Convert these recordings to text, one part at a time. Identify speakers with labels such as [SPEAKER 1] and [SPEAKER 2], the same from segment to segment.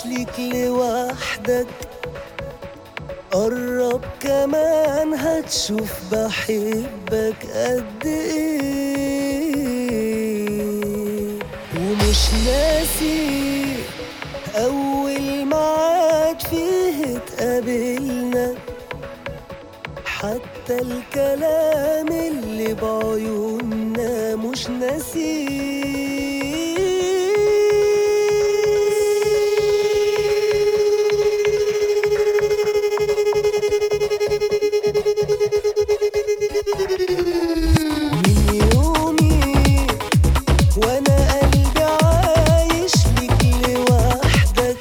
[SPEAKER 1] ليك لوحدك قرب كمان هتشوف بحبك قد ايه ومش ناسي اول معاد فيه اتقابلنا حتى الكلام اللي بعيوننا مش ناسيه من يومي وانا قلبي عايش ليك لوحدك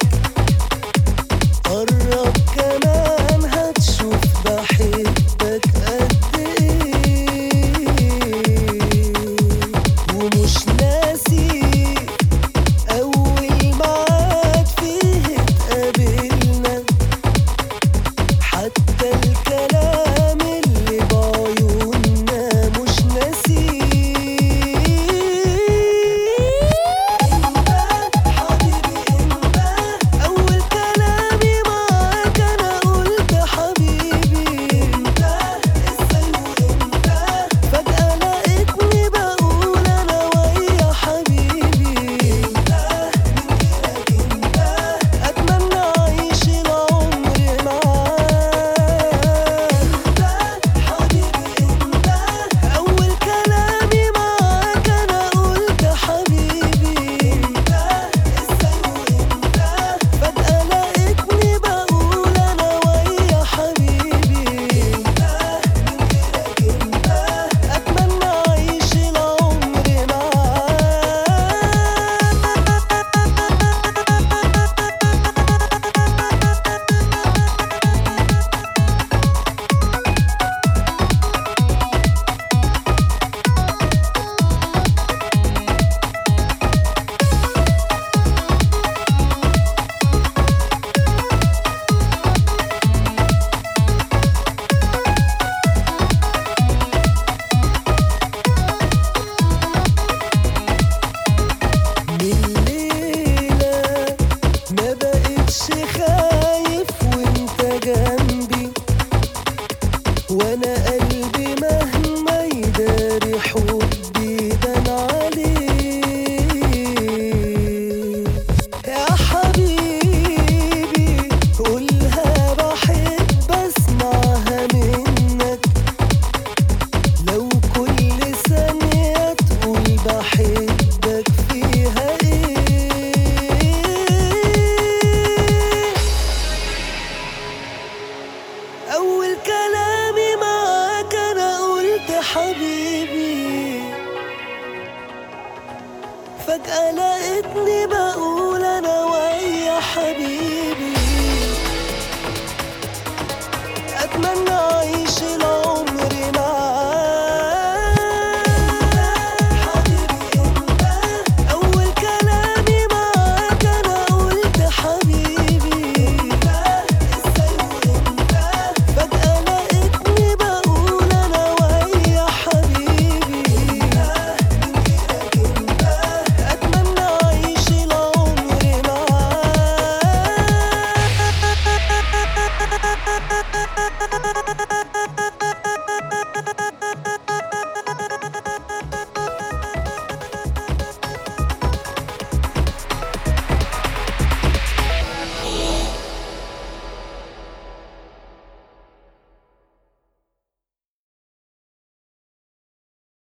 [SPEAKER 1] قرب كمان هتشوف بحبك قد ايه ومش ناسي اول معاد فيه اتقابلنا حتى الكلام اللي بعيوننا مش ناسيه انت حبيبي انت اول كلامي معاك انا قلت حبيبي انت ازاي وانت فجأة لقيتني بقول انا ويا حبيبي انت من غيرك انت اتمنى اعيش العمر معاك انت حبيبي انت اول كلامي معاك انا قلت حبيبي انت ازاي وانت فجأة لقيتني بقول انا ويا حبيبي انت من غيرك انت اتمنى اعيش العمر معاك من الليلة ما بقتش خايف وانت جنبي وانا قلبي مهما يداري حبي بان عليه يا حبيبي قولها بحب اسمعها منك لو كل ثانية تقول بحبك فيها ايه أول كلامي معاك أنا قلت حبيبي فجأة لقيتني بقول أنا ويا حبيبي أتمنى أعيش